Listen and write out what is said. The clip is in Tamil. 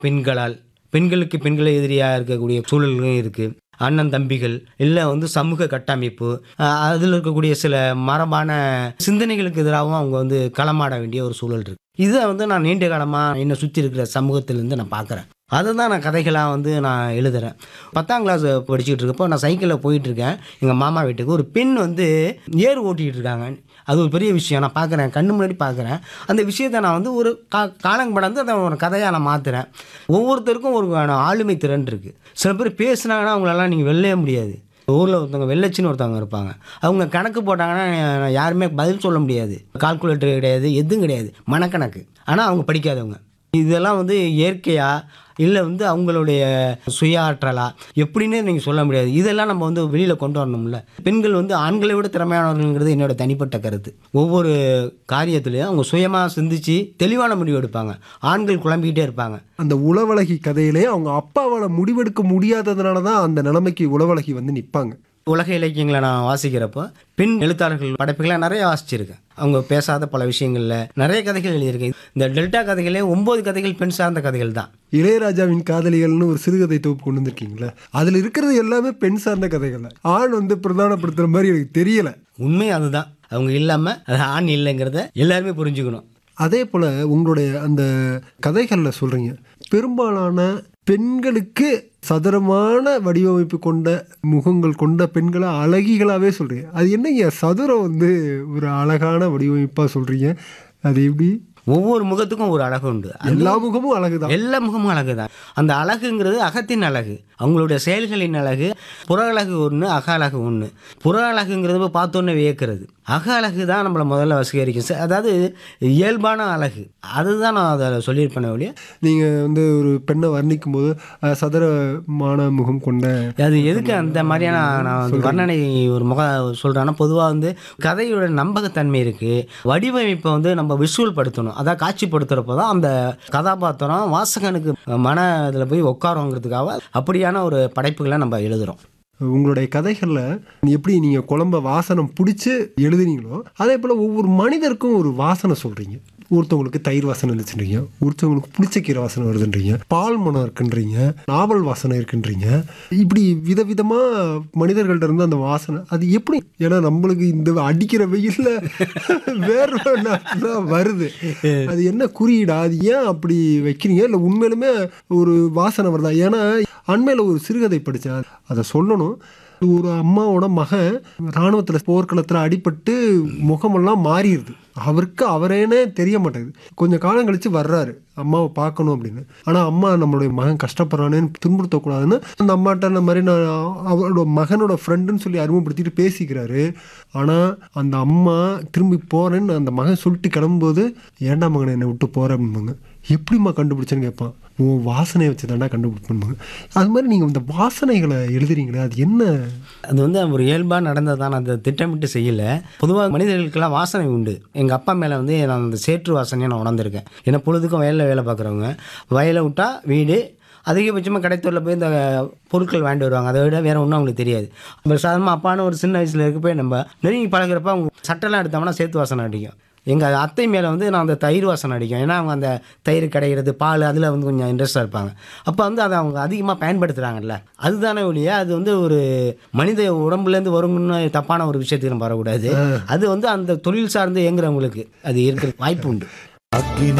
பெண்களால் பெண்களுக்கு பெண்களை எதிரியாக இருக்கக்கூடிய சூழல்களும் இருக்குது அண்ணன் தம்பிகள் இல்லை வந்து சமூக கட்டமைப்பு அதில் இருக்கக்கூடிய சில மரபான சிந்தனைகளுக்கு எதிராகவும் அவங்க வந்து களமாட வேண்டிய ஒரு சூழல் இருக்குது இதை வந்து நான் நீண்ட காலமாக என்னை சுற்றி இருக்கிற சமூகத்திலேருந்து நான் பார்க்குறேன் அதை தான் நான் கதைகளாக வந்து நான் எழுதுறேன் பத்தாம் கிளாஸ் படிச்சுக்கிட்டு இருக்கப்போ நான் சைக்கிளில் போயிட்டுருக்கேன் எங்கள் மாமா வீட்டுக்கு ஒரு பெண் வந்து ஏர் ஓட்டிகிட்டு இருக்காங்க அது ஒரு பெரிய விஷயம் நான் பார்க்குறேன் கண்ணு முன்னாடி பார்க்குறேன் அந்த விஷயத்தை நான் வந்து ஒரு கா காலம் கடந்து அதை ஒரு கதையாக நான் மாற்றுறேன் ஒவ்வொருத்தருக்கும் ஒரு ஆளுமை திறன் இருக்குது சில பேர் பேசுனாங்கன்னா அவங்களெல்லாம் நீங்கள் வெல்லவே முடியாது ஊரில் ஒருத்தவங்க வெள்ளச்சின்னு ஒருத்தவங்க இருப்பாங்க அவங்க கணக்கு போட்டாங்கன்னா யாருமே பதில் சொல்ல முடியாது கால்குலேட்டர் கிடையாது எதுவும் கிடையாது மனக்கணக்கு ஆனால் அவங்க படிக்காதவங்க இதெல்லாம் வந்து இயற்கையா இல்லை வந்து அவங்களுடைய சுய ஆற்றலா எப்படின்னு நீங்கள் சொல்ல முடியாது இதெல்லாம் நம்ம வந்து வெளியில் கொண்டு வரணும்ல பெண்கள் வந்து ஆண்களை விட திறமையானவர்கள்ங்கிறது என்னோட தனிப்பட்ட கருத்து ஒவ்வொரு காரியத்துலையும் அவங்க சுயமாக சிந்திச்சு தெளிவான முடிவு எடுப்பாங்க ஆண்கள் குழம்பிக்கிட்டே இருப்பாங்க அந்த உளவழகி கதையிலே அவங்க அப்பாவால் முடிவெடுக்க முடியாததுனால தான் அந்த நிலைமைக்கு உளவழகி வந்து நிற்பாங்க உலக இலக்கியங்களை நான் வாசிக்கிறப்போ பெண் எழுத்தாளர்கள் படைப்புகளை நிறைய வாசிச்சிருக்கேன் அவங்க பேசாத பல விஷயங்களில் நிறைய கதைகள் எழுதியிருக்கேன் இந்த டெல்டா கதைகளே ஒம்பது கதைகள் பெண் சார்ந்த கதைகள் தான் இளையராஜாவின் காதலிகள்னு ஒரு சிறுகதை தொகுப்பு கொண்டு வந்திருக்கீங்களா அதில் இருக்கிறது எல்லாமே பெண் சார்ந்த கதைகள் தான். ஆண் வந்து பிரதானப்படுத்துகிற மாதிரி எனக்கு தெரியல உண்மை அதுதான் அவங்க இல்லாமல் அது ஆண் இல்லைங்கிறத எல்லாருமே புரிஞ்சுக்கணும் அதே போல் உங்களுடைய அந்த கதைகளில் சொல்கிறீங்க பெரும்பாலான பெண்களுக்கு சதுரமான வடிவமைப்பு கொண்ட முகங்கள் கொண்ட பெண்களை அழகிகளாகவே சொல்கிறீங்க அது என்னங்க சதுரம் வந்து ஒரு அழகான வடிவமைப்பாக சொல்கிறீங்க அது எப்படி ஒவ்வொரு முகத்துக்கும் ஒரு அழகு உண்டு அது எல்லா முகமும் அழகுதான் எல்லா முகமும் அழகு தான் அந்த அழகுங்கிறது அகத்தின் அழகு அவங்களுடைய செயல்களின் அழகு புற அழகு ஒன்று அக அழகு ஒன்று புற அழகுங்கிறது போய் பார்த்தோன்னே வியக்கிறது அக அழகு தான் நம்மளை முதல்ல வசீகரிக்கும் ச- அதாவது இயல்பான அழகு அதுதான் நான் அதை சொல்லியிருப்பேன் ஒழிய நீங்கள் வந்து ஒரு பெண்ணை வர்ணிக்கும் போது அஹ், சதுரமான முகம் கொண்ட அது எதுக்கு அந்த மாதிரியான நான் வந்து வர்ணனை ஒரு முக சொல்கிறேன்னா பொதுவாக வந்து கதையோட நம்பகத்தன்மை இருக்குது வடிவமைப்பை வந்து நம்ம விஷுவல் படுத்தணும் அதான் காட்சிப்படுத்துகிறப்போ தான் அந்த கதாபாத்திரம் வாசகனுக்கு மன இதில் போய் உட்காருங்கிறதுக்காக அப்படியான ஒரு படைப்புகளை நம்ம எழுதுகிறோம் உங்களுடைய கதைகளில் எப்படி நீங்கள் குழம்ப வாசனம் பிடிச்சி எழுதுனீங்களோ அதே போல் ஒவ்வொரு மனிதருக்கும் ஒரு வாசனை சொல்கிறீங்க ஒருத்தவங்களுக்கு தயிர் வாசனை இருந்துச்சுன்றீங்க ஒருத்தவங்களுக்கு புளிச்ச கீரை வாசனை வருதுன்றீங்க பால் மனம் இருக்குன்றீங்க நாவல் வாசனை இருக்குன்றீங்க இப்படி விதவிதமாக மனிதர்கள்ட்ட இருந்து அந்த வாசனை அது எப்படி ஏன்னா நம்மளுக்கு இந்த அடிக்கிற வெயிலில் வேர்வை நாத்தம் வருது அது என்ன குறியீடா அது ஏன் அப்படி வைக்கிறீங்க இல்லை உண்மையிலுமே ஒரு வாசனை வருதா ஏன்னா அண்மையில் ஒரு சிறுகதை படித்தேன் அதை சொல்லணும் ஒரு அம்மாவோட மகன் இராணுவத்தில் போர்க்களத்தில் அடிபட்டு முகமெல்லாம் மாறிடுது அவருக்கு அவரேனே தெரிய மாட்டேங்குது கொஞ்சம் காலம் கழித்து வர்றாரு அம்மாவை பார்க்கணும் அப்படின்னு ஆனால் அம்மா நம்மளுடைய மகன் கஷ்டப்படுறானேன்னு துன்புறுத்தக்கூடாதுன்னு அந்த அம்மாட்ட இந்த மாதிரி நான் அவரோட மகனோட ஃப்ரெண்டுன்னு சொல்லி அறிமுகப்படுத்திட்டு பேசிக்கிறாரு ஆனால் அந்த அம்மா திரும்பி போகிறேன்னு அந்த மகன் சொல்லிட்டு கிளம்பும்போது ஏன்டா மகனை என்னை விட்டு போகிறேன் அப்படிம்பாங்க எப்படிம்மா கண்டுபிடிச்சேன்னு கேட்பான் உன் வாசனையை வச்சு தாண்டா கண்டுபிடிப்பாங்க அது மாதிரி நீங்கள் இந்த வாசனைகளை எழுதுறீங்களே அது என்ன அது வந்து ஒரு இயல்பாக நடந்ததான் நான் அதை திட்டமிட்டு செய்யலை பொதுவாக மனிதர்களுக்கெல்லாம் வாசனை உண்டு எங்கள் அப்பா மேலே வந்து நான் அந்த சேற்று வாசனையை நான் உணர்ந்திருக்கேன் ஏன்னா பொழுதுக்கும் வயலில் வேலை பார்க்குறவங்க வயலை விட்டா வீடு அதிகபட்சமாக கடைத்தூரில் போய் இந்த பொருட்கள் வாங்கிட்டு வருவாங்க அதை விட வேறு ஒன்றும் அவங்களுக்கு தெரியாது நம்ம சாதாரணமாக அப்பான்னு ஒரு சின்ன வயசில் இருக்க போய் நம்ம நெருங்கி பழகுறப்ப அவங்க சட்டெல்லாம் எடுத்தோம்னா சேத்து வாசனை அடிக்கும் எங்கள் அத்தை மேலே வந்து நான் அந்த தயிர் வாசனை அடிக்கும் ஏன்னா அவங்க அந்த தயிர் கிடைக்கிறது பால் அதில் வந்து கொஞ்சம் இன்ட்ரெஸ்டாக இருப்பாங்க அப்போ வந்து அதை அவங்க அதிகமாக பயன்படுத்துகிறாங்கல்ல அதுதானே ஒழிய அது வந்து ஒரு மனித உடம்புலேருந்து வரும்னு தப்பான ஒரு விஷயத்துக்கு நம்ம வரக்கூடாது அது வந்து அந்த தொழில் சார்ந்து இயங்குறவங்களுக்கு அது இருக்கிற வாய்ப்பு உண்டு அக்கினி